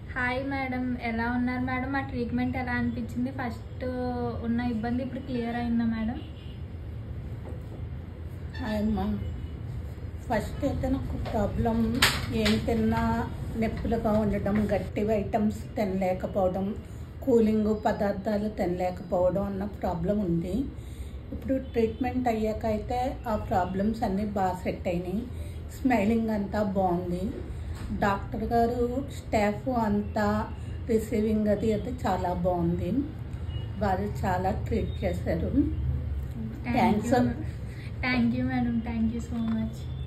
Hi madam ఎలా ఉన్నారు madam ఆ ట్రీట్మెంట్ ఎలా అనిపించింది ఫస్ట్ ఉన్న ఇబ్బంది ఇప్పుడు క్లియర్ అయిందా మేడం అమ్మా ఫస్ట్ అయితే నాకు ప్రాబ్లం ఏం తిన్నా నొప్పులుగా ఉండడం గట్టి ఐటమ్స్ తినలేకపోవడం కూలింగ్ పదార్థాలు తినలేకపోవడం అన్న ప్రాబ్లం ఉంది ఇప్పుడు ట్రీట్మెంట్ అయ్యాక అయితే ఆ ప్రాబ్లమ్స్ అన్నీ బాగా సెట్ అయినాయి స్మైలింగ్ అంతా బాగుంది డాక్టర్ గారు స్టాఫ్ అంతా రిసీవింగ్ అది అది చాలా బాగుంది వారు చాలా ట్రీట్ చేశారు thank you Thanks. Thank you madam thank you so much